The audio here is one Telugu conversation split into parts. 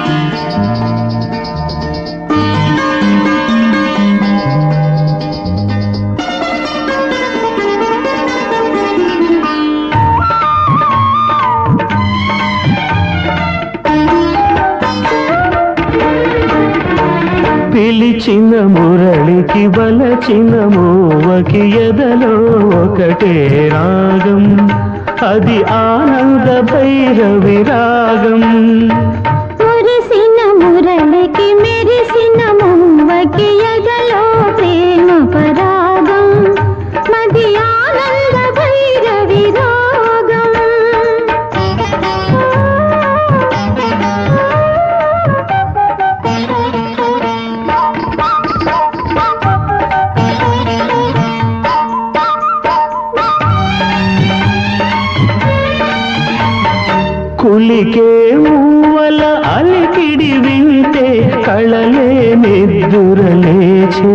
పిలిచిన మురళికి వలచిన మూవకి ఎదలో ఒకటే రాగం అది ఆనంద భైరవి రాగం మురిసిన మురళికి మెరిసిన మువ్వకి ఎదలో ప్రేమ పరాగం మది ఆనంద భైరవి రాగం కులికే మూవల అలికిడి వింటే కళలే నిద్దురలేచే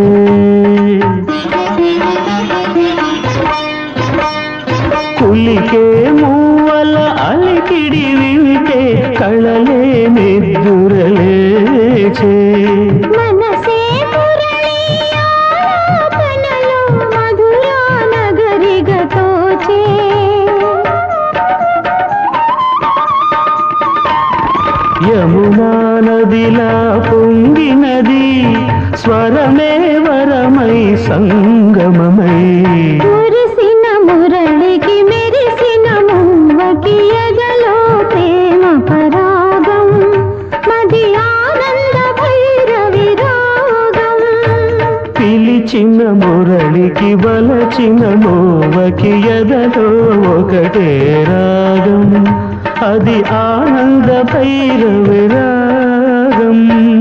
కులికే మూవల అలికిడి వింటే కళలే నిద్దురలేచే మనసే మురళి ఆలాపనలో మధురా నగరిగా తోచే యమునా నదిలా పొంగినది స్వరమే వరమై సంగమమై మురిసిన మురళికి మెరిసిన మువ్వకి ఎదలో ప్రేమ పరాగం మది ఆనంద భైరవి రాగం పిలిచిన మురళికి వలచిన మోవకి ఎదలో ఒకటే రాగం అది ఆనంద భైరవి రాగం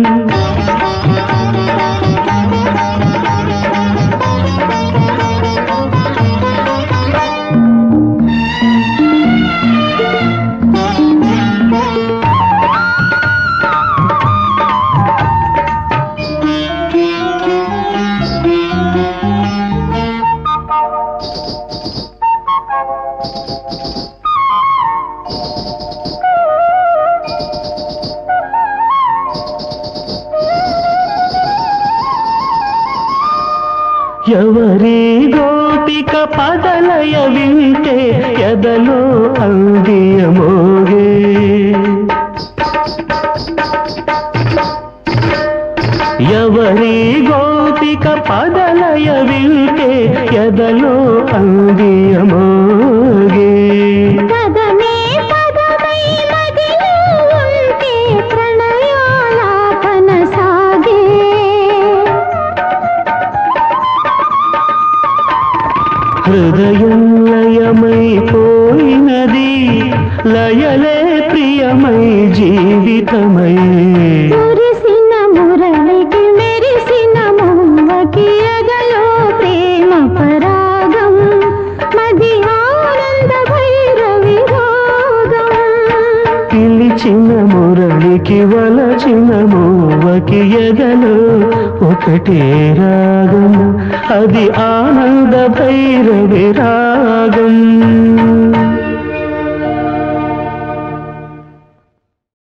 ఎవరి గోపిక పదలయ వింటే ఎదలో అందియమోగే ఎవరి గోపిక పదలయ వింటే ఎదలో అందియమోగే పదమే పదమై మదిలో ఉంటే ప్రణయాలాపన సాగే హృదయం లయమైపోయినది లయలే ప్రియమై జీవితమై మురిసిన మురళికి మెరిసిన మువ్వకి ఎదలో ప్రేమ పరాగం మది ఆనంద భైరవి రాగం పిలిచిన మురళికి వలచిన మూవకి ఎదలో ఒకటే రాగం అది ఆనంద భైరవి రాగం